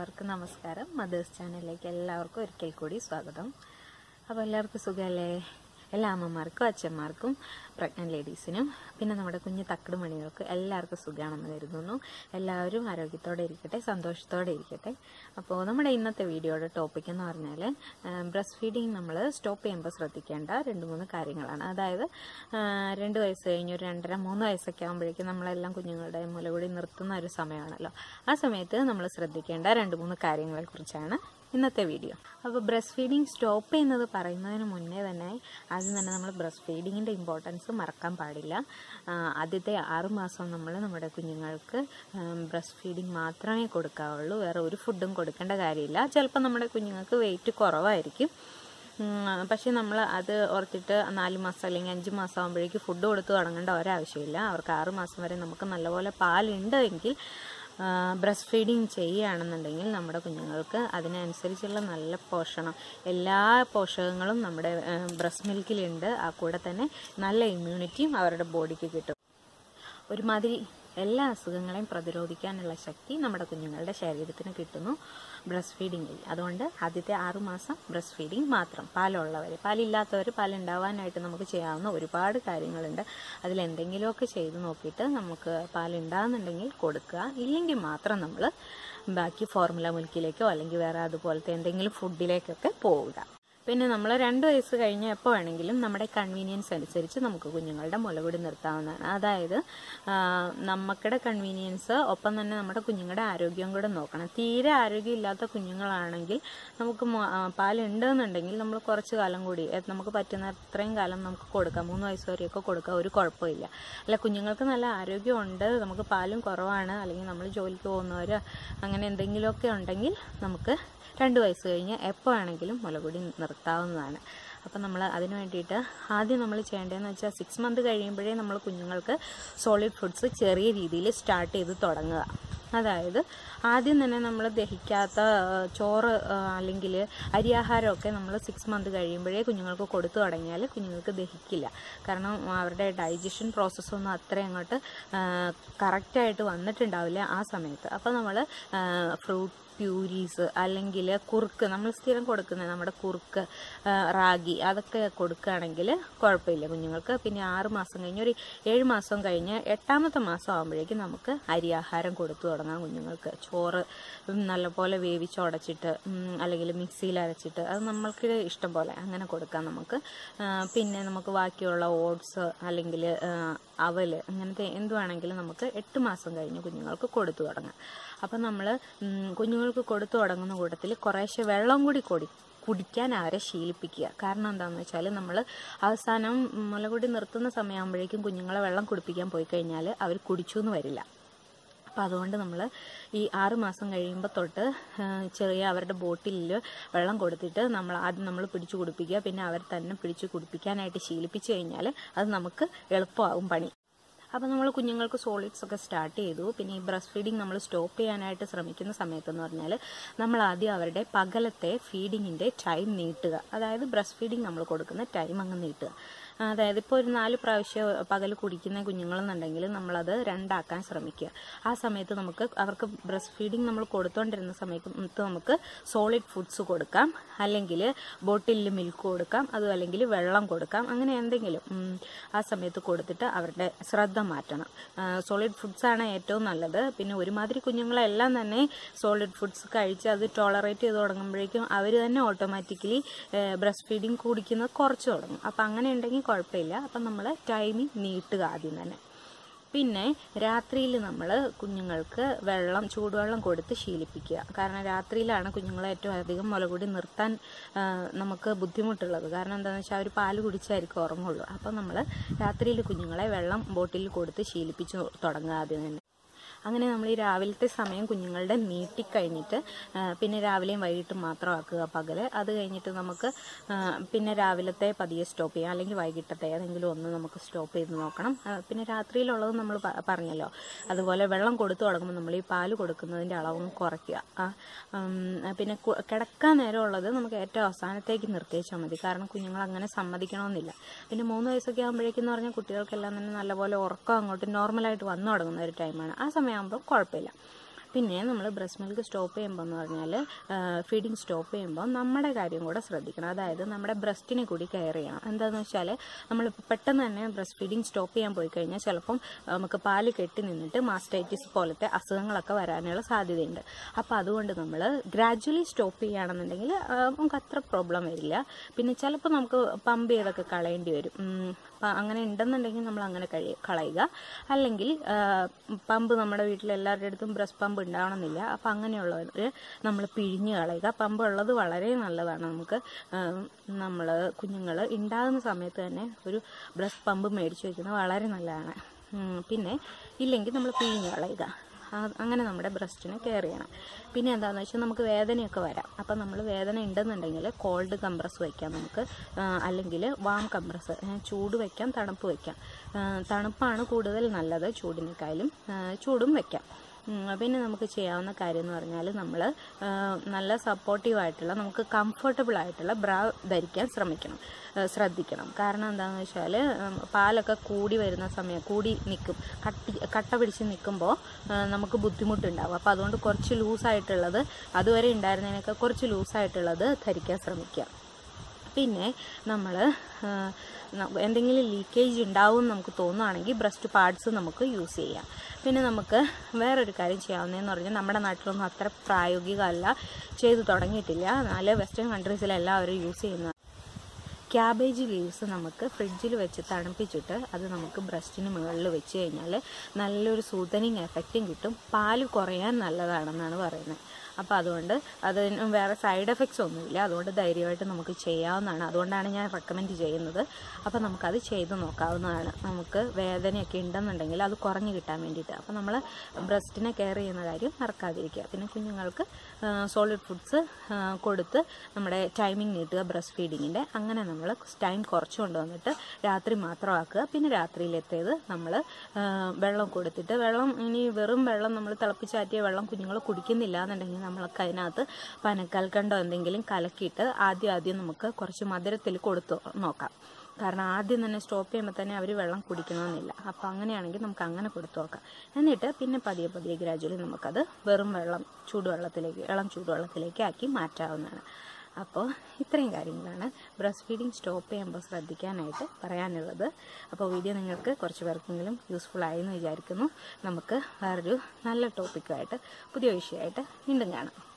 എല്ലാവർക്കും നമസ്കാരം മദേഴ്സ് ചാനലിലേക്ക് എല്ലാവർക്കും ഒരിക്കൽ കൂടി സ്വാഗതം അപ്പോൾ എല്ലാവർക്കും സുഖമല്ലേ എല്ലാ അമ്മമാർക്കും അച്ഛന്മാർക്കും പ്രഗ്നൻറ്റ് ലേഡീസിനും പിന്നെ നമ്മുടെ കുഞ്ഞു തക്കട് മണികൾക്ക് എല്ലാവർക്കും സുഖമാണെന്ന് കരുതുന്നു എല്ലാവരും ആരോഗ്യത്തോടെ ഇരിക്കട്ടെ സന്തോഷത്തോടെ ഇരിക്കട്ടെ അപ്പോൾ നമ്മുടെ ഇന്നത്തെ വീഡിയോയുടെ ടോപ്പിക് എന്ന് പറഞ്ഞാൽ ബ്രസ്റ്റ് ഫീഡിങ് നമ്മൾ സ്റ്റോപ്പ് ചെയ്യുമ്പോൾ ശ്രദ്ധിക്കേണ്ട രണ്ട് മൂന്ന് കാര്യങ്ങളാണ് അതായത് ആ, രണ്ട് വയസ്സ് കഴിഞ്ഞ് ഒരു രണ്ടര മൂന്ന് വയസ്സൊക്കെ ആകുമ്പോഴേക്കും നമ്മളെല്ലാം കുഞ്ഞുങ്ങളുടെ മുലകുടി നിർത്തുന്ന ഒരു സമയമാണല്ലോ ആ സമയത്ത് നമ്മൾ ശ്രദ്ധിക്കേണ്ട രണ്ട് മൂന്ന് കാര്യങ്ങളെ കുറിച്ചാണ് ഇന്നത്തെ വീഡിയോ അപ്പോൾ ബ്രസ്റ്റ് ഫീഡിങ് സ്റ്റോപ്പ് ചെയ്യുന്നത് പറയുന്നതിന് മുന്നേ തന്നെ ആദ്യം തന്നെ നമ്മൾ ബ്രസ്റ്റ് ഫീഡിങ്ങിൻ്റെ ഇമ്പോർട്ടൻസ് മറക്കാൻ പാടില്ല ആ, ആദ്യത്തെ ആറ് മാസം നമ്മൾ നമ്മുടെ കുഞ്ഞുങ്ങൾക്ക് ബ്രസ്റ്റ് ഫീഡിങ് മാത്രമേ കൊടുക്കാവുള്ളൂ വേറെ ഒരു ഫുഡും കൊടുക്കേണ്ട കാര്യമില്ല ചിലപ്പോൾ നമ്മുടെ കുഞ്ഞുങ്ങൾക്ക് വെയിറ്റ് കുറവായിരിക്കും ഉം, പക്ഷേ നമ്മൾ അത് ഓർത്തിട്ട് നാല് മാസം അല്ലെങ്കിൽ അഞ്ച് മാസം ആകുമ്പോഴേക്ക് ഫുഡ് കൊടുത്ത് തുടങ്ങേണ്ട ഒരാവശ്യമില്ല അവർക്ക് ആറ് മാസം വരെ നമുക്ക് നല്ലപോലെ പാലുണ്ട് എങ്കിൽ ബ്രസ്റ്റ് ഫീഡിങ് ചെയ്യുകയാണെന്നുണ്ടെങ്കിൽ നമ്മുടെ കുഞ്ഞുങ്ങൾക്ക് അതിനനുസരിച്ചുള്ള നല്ല പോഷണം എല്ലാ പോഷകങ്ങളും നമ്മുടെ ബ്രസ്റ്റ് മിൽക്കിലുണ്ട് ആ കൂടെ തന്നെ നല്ല ഇമ്മ്യൂണിറ്റിയും അവരുടെ ബോഡിക്ക് കിട്ടും ഒരുമാതിരി എല്ലാ അസുഖങ്ങളെയും പ്രതിരോധിക്കാനുള്ള ശക്തി നമ്മുടെ കുഞ്ഞുങ്ങളുടെ ശരീരത്തിന് കിട്ടുന്നു ബ്രസ്റ്റ് ഫീഡിങ് വഴി അതുകൊണ്ട് ആദ്യത്തെ ആറുമാസം ബ്രസ്റ്റ് ഫീഡിങ് മാത്രം പാലുള്ളവർ പാലില്ലാത്തവർ പാലുണ്ടാവാനായിട്ട് നമുക്ക് ചെയ്യാവുന്ന ഒരുപാട് കാര്യങ്ങളുണ്ട് അതിൽ എന്തെങ്കിലുമൊക്കെ ചെയ്ത് നോക്കിയിട്ട് നമുക്ക് പാലുണ്ടാകുന്നുണ്ടെങ്കിൽ കൊടുക്കുക ഇല്ലെങ്കിൽ മാത്രം നമ്മൾ ബാക്കി ഫോർമുല മിൽക്കിലേക്കോ അല്ലെങ്കിൽ വേറെ അതുപോലത്തെ എന്തെങ്കിലും ഫുഡിലേക്കൊക്കെ പോവുക പിന്നെ നമ്മൾ രണ്ട് വയസ്സ് കഴിഞ്ഞ് എപ്പോൾ വേണമെങ്കിലും നമ്മുടെ കൺവീനിയൻസ് അനുസരിച്ച് നമുക്ക് കുഞ്ഞുങ്ങളുടെ മുലകുടി നിർത്താവുന്നതാണ് അതായത് ആ, നമുക്കുടെ കൺവീനിയൻസ് ഒപ്പം തന്നെ നമ്മുടെ കുഞ്ഞുങ്ങളുടെ ആരോഗ്യം കൂടെ നോക്കണം തീരെ ആരോഗ്യമില്ലാത്ത കുഞ്ഞുങ്ങളാണെങ്കിൽ നമുക്ക് മു- ആ, പാലുണ്ടെന്നുണ്ടെങ്കിൽ നമ്മൾ കുറച്ച് കാലം കൂടി എ- നമുക്ക് പറ്റുന്ന അത്രയും കാലം നമുക്ക് കൊടുക്കാം മൂന്ന് വയസ്സ് വരെയൊക്കെ കൊടുക്കാം ഒരു കുഴപ്പമില്ല അല്ല കുഞ്ഞുങ്ങൾക്ക് നല്ല ആരോഗ്യമുണ്ട് നമുക്ക് പാലും കുറവാണ് അല്ലെങ്കിൽ നമ്മൾ ജോലിക്ക് പോകുന്നവർ അങ്ങനെ എന്തെങ്കിലുമൊക്കെ ഉണ്ടെങ്കിൽ നമുക്ക് രണ്ട് വയസ്സ് കഴിഞ്ഞ് എപ്പോൾ വേണമെങ്കിലും മുലകുടി നിർത്താവുന്നതാണ് അപ്പം നമ്മൾ അതിന് വേണ്ടിയിട്ട് ആദ്യം നമ്മൾ ചെയ്യേണ്ടതെന്ന് വെച്ചാൽ സിക്സ് മന്ത് കഴിയുമ്പോഴേ നമ്മൾ കുഞ്ഞുങ്ങൾക്ക് സോളിഡ് ഫുഡ്സ് ചെറിയ രീതിയിൽ സ്റ്റാർട്ട് ചെയ്ത് തുടങ്ങുക അതായത് ആദ്യം തന്നെ നമ്മൾ ദഹിക്കാത്ത ആ, ചോറ് ആ, അല്ലെങ്കിൽ അരിയാഹാരമൊക്കെ നമ്മൾ സിക്സ് മന്ത് കഴിയുമ്പോഴേ കുഞ്ഞുങ്ങൾക്ക് കൊടുത്തു തുടങ്ങിയാൽ കുഞ്ഞുങ്ങൾക്ക് ദഹിക്കില്ല കാരണം അവരുടെ ഡൈജഷൻ പ്രോസസ്സൊന്നും അത്ര അങ്ങോട്ട് കറക്റ്റായിട്ട് വന്നിട്ടുണ്ടാവില്ല ആ സമയത്ത് അപ്പോൾ നമ്മൾ ഫ്രൂട്ട് പ്യൂരീസ് അല്ലെങ്കിൽ കുറുക്ക് നമ്മൾ സ്ഥിരം കൊടുക്കുന്നത് നമ്മുടെ കുറുക്ക് ആ, റാഗി അതൊക്കെ കൊടുക്കുകയാണെങ്കിൽ കുഴപ്പമില്ല കുഞ്ഞുങ്ങൾക്ക് പിന്നെ ആറ് മാസം കഴിഞ്ഞ് ഒരു ഏഴ് മാസം കഴിഞ്ഞ് എട്ടാമത്തെ മാസം ആകുമ്പോഴേക്കും നമുക്ക് അരിയാഹാരം കൊടുത്തു തുടങ്ങാം കുഞ്ഞുങ്ങൾക്ക് ചോറ് ഉം, നല്ലപോലെ വേവിച്ചുടച്ചിട്ട് ഉം, അല്ലെങ്കിൽ മിക്സിയിൽ അരച്ചിട്ട് അത് നമ്മൾക്ക് ഇഷ്ടം പോലെ അങ്ങനെ കൊടുക്കാം നമുക്ക് ആ, പിന്നെ നമുക്ക് ബാക്കിയുള്ള ഓട്സ് അല്ലെങ്കിൽ അവൽ അങ്ങനത്തെ എന്ത് വേണമെങ്കിലും നമുക്ക് എട്ട് മാസം കഴിഞ്ഞ് കുഞ്ഞുങ്ങൾക്ക് കൊടുത്തു തുടങ്ങാം അപ്പം നമ്മൾ കുഞ്ഞുങ്ങൾക്ക് കൊടുത്തു തുടങ്ങുന്ന കൂട്ടത്തിൽ കുറേശ്ശെ വെള്ളം കൂടി കൊടി കുടിക്കാൻ അവരെ ശീലിപ്പിക്കുക കാരണം എന്താണെന്ന് വെച്ചാൽ നമ്മൾ അവസാനം മുലകുടി നിർത്തുന്ന സമയമാകുമ്പോഴേക്കും കുഞ്ഞുങ്ങളെ വെള്ളം കുടിപ്പിക്കാൻ പോയി കഴിഞ്ഞാൽ അവർ കുടിച്ചു എന്ന് വരില്ല അപ്പോൾ അതുകൊണ്ട് നമ്മൾ ഈ ആറ് മാസം കഴിയുമ്പോൾ തൊട്ട് ആ, ചെറിയ അവരുടെ ബോട്ടിലിൽ വെള്ളം കൊടുത്തിട്ട് നമ്മൾ ആദ്യം നമ്മൾ പിടിച്ചു കുടിപ്പിക്കുക പിന്നെ അവർ തന്നെ പിടിച്ചു കുടിപ്പിക്കാനായിട്ട് ശീലിപ്പിച്ചു കഴിഞ്ഞാൽ അത് നമുക്ക് എളുപ്പമാകും പണി അപ്പോൾ നമ്മൾ കുഞ്ഞുങ്ങൾക്ക് സോളിഡ്സ് ഒക്കെ സ്റ്റാർട്ട് ചെയ്തു പിന്നെ ഈ ബ്രസ്റ്റ് ഫീഡിങ് നമ്മൾ സ്റ്റോപ്പ് ചെയ്യാനായിട്ട് ശ്രമിക്കുന്ന സമയത്തെന്ന് പറഞ്ഞാൽ നമ്മൾ ആദ്യം അവരുടെ പകലത്തെ ഫീഡിങ്ങിൻ്റെ ടൈം നീട്ടുക അതായത് ബ്രസ്റ്റ് ഫീഡിങ് നമ്മൾ കൊടുക്കുന്ന ടൈം അങ്ങ് നീട്ടുക അതായത് ഇപ്പോൾ ഒരു നാല് പ്രാവശ്യം പകൽ കുടിക്കുന്ന കുഞ്ഞുങ്ങളെന്നുണ്ടെങ്കിൽ നമ്മളത് രണ്ടാക്കാൻ ശ്രമിക്കുക ആ സമയത്ത് നമുക്ക് അവർക്ക് ബ്രസ്റ്റ് ഫീഡിങ് നമ്മൾ കൊടുത്തോണ്ടിരുന്ന സമയത്ത് നമുക്ക് സോളിഡ് ഫുഡ്സ് കൊടുക്കാം അല്ലെങ്കിൽ ബോട്ടിലിൽ മിൽക്ക് കൊടുക്കാം അതും അല്ലെങ്കിൽ വെള്ളം കൊടുക്കാം അങ്ങനെ എന്തെങ്കിലും ഉം, ആ സമയത്ത് കൊടുത്തിട്ട് അവരുടെ ശ്രദ്ധ മാറ്റണം സോളിഡ് ഫുഡ്സ് ആണ് ഏറ്റവും നല്ലത് പിന്നെ ഒരുമാതിരി കുഞ്ഞുങ്ങളെല്ലാം തന്നെ സോളിഡ് ഫുഡ്സ് കഴിച്ച് അത് ടോളറേറ്റ് ചെയ്ത് തുടങ്ങുമ്പോഴേക്കും അവർ തന്നെ ഓട്ടോമാറ്റിക്കലി ബ്രസ്റ്റ് ഫീഡിങ് കുടിക്കുന്നത് കുറച്ച് തുടങ്ങും അപ്പം അങ്ങനെ ഉണ്ടെങ്കിൽ കുഴപ്പമില്ല അപ്പം നമ്മൾ ടൈമിംഗ് നീട്ടുക ആദ്യം തന്നെ പിന്നെ രാത്രിയിൽ നമ്മൾ കുഞ്ഞുങ്ങൾക്ക് വെള്ളം ചൂടുവെള്ളം കൊടുത്ത് ശീലിപ്പിക്കുക കാരണം രാത്രിയിലാണ് കുഞ്ഞുങ്ങളെ ഏറ്റവും അധികം മുലകൂടി നിർത്താൻ ആ, നമുക്ക് ബുദ്ധിമുട്ടുള്ളത് കാരണം എന്താണെന്ന് വെച്ചാൽ അവർ പാല് കുടിച്ചായിരിക്കും ഉറങ്ങുള്ളൂ അപ്പം നമ്മൾ രാത്രിയിൽ കുഞ്ഞുങ്ങളെ വെള്ളം ബോട്ടിൽ കൊടുത്ത് ശീലിപ്പിച്ച് തുടങ്ങുക ആദ്യം തന്നെ അങ്ങനെ നമ്മൾ ഈ രാവിലത്തെ സമയം കുഞ്ഞുങ്ങളുടെ നീട്ടിക്കഴിഞ്ഞിട്ട് ആ, പിന്നെ രാവിലെയും വൈകിട്ടും മാത്രം ആക്കുക പകല് അത് കഴിഞ്ഞിട്ട് നമുക്ക് ആ, പിന്നെ രാവിലത്തെ പതിയെ സ്റ്റോപ്പ് ചെയ്യാം അല്ലെങ്കിൽ വൈകിട്ടത്തെ ഏതെങ്കിലും ഒന്ന് നമുക്ക് സ്റ്റോപ്പ് ചെയ്ത് നോക്കണം ആ, പിന്നെ രാത്രിയിലുള്ളത് നമ്മൾ പ- പറഞ്ഞല്ലോ അതുപോലെ വെള്ളം കൊടുത്തു തുടങ്ങുമ്പോൾ നമ്മൾ ഈ പാല് കൊടുക്കുന്നതിൻ്റെ അളവും കുറയ്ക്കുക ആ, ഉം, പിന്നെ കു- കിടക്കാൻ നേരമുള്ളത് നമുക്ക് ഏറ്റവും അവസാനത്തേക്ക് നിർത്തിയേച്ചാൽ മതി കാരണം കുഞ്ഞുങ്ങൾ അങ്ങനെ സമ്മതിക്കണമെന്നില്ല പിന്നെ മൂന്ന് വയസ്സൊക്കെ ആകുമ്പോഴേക്കെന്ന് പറഞ്ഞാൽ കുട്ടികൾക്കെല്ലാം തന്നെ നല്ലപോലെ ഉറക്കം അങ്ങോട്ട് നോർമലായിട്ട് വന്നു തുടങ്ങുന്ന ഒരു ടൈമാണ് ആ സമയമാകുമ്പോൾ കുഴപ്പമില്ല പിന്നെ നമ്മൾ ബ്രസ്റ്റ് മിൽക്ക് സ്റ്റോപ്പ് ചെയ്യുമ്പോൾ എന്ന് പറഞ്ഞാൽ ഫീഡിങ് സ്റ്റോപ്പ് ചെയ്യുമ്പോൾ നമ്മുടെ കാര്യം കൂടെ ശ്രദ്ധിക്കണം അതായത് നമ്മുടെ ബ്രസ്റ്റിനെ കൂടി കെയർ ചെയ്യണം എന്താണെന്ന് വെച്ചാൽ നമ്മൾ പെട്ടെന്ന് തന്നെ ബ്രസ്റ്റ് ഫീഡിങ് സ്റ്റോപ്പ് ചെയ്യാൻ പോയി കഴിഞ്ഞാൽ ചിലപ്പം നമുക്ക് പാല് കെട്ടി നിന്നിട്ട് മാസ്റ്റൈറ്റിസ് പോലത്തെ അസുഖങ്ങളൊക്കെ വരാനുള്ള സാധ്യതയുണ്ട് അപ്പോൾ അതുകൊണ്ട് നമ്മൾ ഗ്രാജ്വലി സ്റ്റോപ്പ് ചെയ്യുകയാണെന്നുണ്ടെങ്കിൽ ആ, നമുക്ക് അത്ര പ്രോബ്ലം വരില്ല പിന്നെ ചിലപ്പോൾ നമുക്ക് പമ്പ് ചെയ്തൊക്കെ കളയേണ്ടി വരും ഉം, പ- അങ്ങനെ ഉണ്ടെന്നുണ്ടെങ്കിൽ നമ്മൾ അങ്ങനെ കഴി കളയുക അല്ലെങ്കിൽ ആ, പമ്പ് നമ്മുടെ വീട്ടിൽ എല്ലാവരുടെ അടുത്തും ബ്രസ്റ്റ് പമ്പ് ഉണ്ടാവണമെന്നില്ല അപ്പം അങ്ങനെയുള്ളവർ നമ്മൾ പിഴിഞ്ഞ് കളയുക പമ്പ് ഉള്ളത് വളരെ നല്ലതാണ് നമുക്ക് നമ്മൾ കുഞ്ഞുങ്ങൾ ഉണ്ടാകുന്ന സമയത്ത് തന്നെ ഒരു ബ്രസ്റ്റ് പമ്പ് മേടിച്ച് വയ്ക്കുന്നത് വളരെ നല്ലതാണ് ഉം, പിന്നെ ഇല്ലെങ്കിൽ നമ്മൾ പിഴിഞ്ഞ് കളയുക ആ- അങ്ങനെ നമ്മുടെ ബ്രസ്റ്റിനെ കെയർ ചെയ്യണം പിന്നെ എന്താണെന്ന് വെച്ചാൽ നമുക്ക് വേദനയൊക്കെ വരാം അപ്പം നമ്മൾ വേദന ഉണ്ടെന്നുണ്ടെങ്കിൽ കോൾഡ് കംപ്രസ് വയ്ക്കാം നമുക്ക് അല്ലെങ്കിൽ വാം കംപ്രസ് ചൂട് വയ്ക്കാം തണുപ്പ് വയ്ക്കാം ആ, തണുപ്പാണ് കൂടുതൽ നല്ലത് ചൂടിനേക്കാളും ആ, ചൂടും വയ്ക്കാം ഉം, പിന്നെ നമുക്ക് ചെയ്യാവുന്ന കാര്യം എന്ന് പറഞ്ഞാൽ നമ്മൾ നല്ല സപ്പോർട്ടീവ് ആയിട്ടുള്ള നമുക്ക് കംഫർട്ടബിൾ ആയിട്ടുള്ള ബ്രാ ധരിക്കാൻ ശ്രമിക്കണം ആ, ശ്രദ്ധിക്കണം കാരണം എന്താണെന്ന് വെച്ചാൽ പാലൊക്കെ കൂടി വരുന്ന സമയം കൂടി നിൽക്കും കട്ടി കട്ട പിടിച്ച് നിൽക്കുമ്പോൾ നമുക്ക് ബുദ്ധിമുട്ടുണ്ടാവും അപ്പോൾ അതുകൊണ്ട് കുറച്ച് ലൂസായിട്ടുള്ളത് അതുവരെ ഉണ്ടായിരുന്നതിനൊക്കെ കുറച്ച് ലൂസായിട്ടുള്ളത് ധരിക്കാൻ ശ്രമിക്കുക പിന്നെ നമ്മൾ എന്തെങ്കിലും ലീക്കേജ് ഉണ്ടാവും എന്ന് നമുക്ക് തോന്നുകയാണെങ്കിൽ ബ്രസ്റ്റ് പാഡ്സ് നമുക്ക് യൂസ് ചെയ്യാം പിന്നെ നമുക്ക് വേറൊരു കാര്യം ചെയ്യാവുന്നതെന്ന് പറഞ്ഞാൽ നമ്മുടെ നാട്ടിലൊന്നും അത്ര പ്രായോഗികമല്ല ചെയ്തു തുടങ്ങിയിട്ടില്ല എന്നാൽ വെസ്റ്റേൺ കൺട്രീസിൽ എല്ലാവരും യൂസ് ചെയ്യുന്ന ക്യാബേജ് ലീവ്സ് നമുക്ക് ഫ്രിഡ്ജിൽ വെച്ച് തണുപ്പിച്ചിട്ട് അത് നമുക്ക് ബ്രസ്റ്റിന് മുകളിൽ വെച്ച് കഴിഞ്ഞാൽ നല്ലൊരു സൂതനിങ് എഫക്റ്റും കിട്ടും പാല് കുറയാൻ നല്ലതാണെന്നാണ് പറയുന്നത് അപ്പോൾ അതുകൊണ്ട് അതിന് വേറെ സൈഡ് എഫക്ട്സ് ഒന്നുമില്ല അതുകൊണ്ട് ധൈര്യമായിട്ട് നമുക്ക് ചെയ്യാവുന്നതാണ് അതുകൊണ്ടാണ് ഞാൻ റെക്കമെൻഡ് ചെയ്യുന്നത് അപ്പോൾ നമുക്കത് ചെയ്ത് നോക്കാവുന്നതാണ് നമുക്ക് വേദനയൊക്കെ ഉണ്ടെന്നുണ്ടെങ്കിൽ അത് കുറഞ്ഞ് കിട്ടാൻ വേണ്ടിയിട്ട് അപ്പോൾ നമ്മൾ ബ്രസ്റ്റിനെ കെയർ ചെയ്യുന്ന കാര്യം മറക്കാതിരിക്കുക പിന്നെ കുഞ്ഞുങ്ങൾക്ക് സോളിഡ് ഫുഡ്സ് കൊടുത്ത് നമ്മുടെ ടൈമിംഗ് നീട്ടുക ബ്രസ്റ്റ് ഫീഡിങ്ങിൻ്റെ അങ്ങനെ നമ്മൾ ടൈം കുറച്ച് കൊണ്ടുവന്നിട്ട് രാത്രി മാത്രമാക്കുക പിന്നെ രാത്രിയിലെത്തേത് നമ്മൾ വെള്ളം കൊടുത്തിട്ട് വെള്ളം ഇനി വെറും വെള്ളം നമ്മൾ തിളപ്പിച്ചാറ്റിയ വെള്ളം കുഞ്ഞുങ്ങൾ കുടിക്കുന്നില്ല എന്നുണ്ടെങ്കിൽ നമ്മൾക്ക് അതിനകത്ത് പനക്കൽക്കണ്ടോ എന്തെങ്കിലും കലക്കിയിട്ട് ആദ്യം ആദ്യം നമുക്ക് കുറച്ച് മധുരത്തിൽ കൊടുത്തു നോക്കാം കാരണം ആദ്യം തന്നെ സ്റ്റോപ്പ് ചെയ്യുമ്പോൾ തന്നെ അവർ വെള്ളം കുടിക്കണമെന്നില്ല അപ്പോൾ അങ്ങനെയാണെങ്കിൽ നമുക്ക് അങ്ങനെ കൊടുത്തു നോക്കാം എന്നിട്ട് പിന്നെ പതിയെ പതിയെ ഗ്രാജുവലി നമുക്കത് വെറും വെള്ളം ചൂടുവെള്ളത്തിലേക്ക് ഇളം ചൂടുവെള്ളത്തിലേക്ക് ആക്കി മാറ്റാവുന്നതാണ് അപ്പോൾ ഇത്രയും കാര്യങ്ങളാണ് ബ്രസ്റ്റ് ഫീഡിങ് സ്റ്റോപ്പ് ചെയ്യുമ്പോൾ ശ്രദ്ധിക്കാനായിട്ട് പറയാനുള്ളത് അപ്പോൾ വീഡിയോ നിങ്ങൾക്ക് കുറച്ച് പേർക്കെങ്കിലും യൂസ്ഫുൾ ആയി എന്ന് വിചാരിക്കുന്നു നമുക്ക് വേറൊരു നല്ല ടോപ്പിക്കുമായിട്ട് പുതിയ വിഷയമായിട്ട് വീണ്ടും കാണാം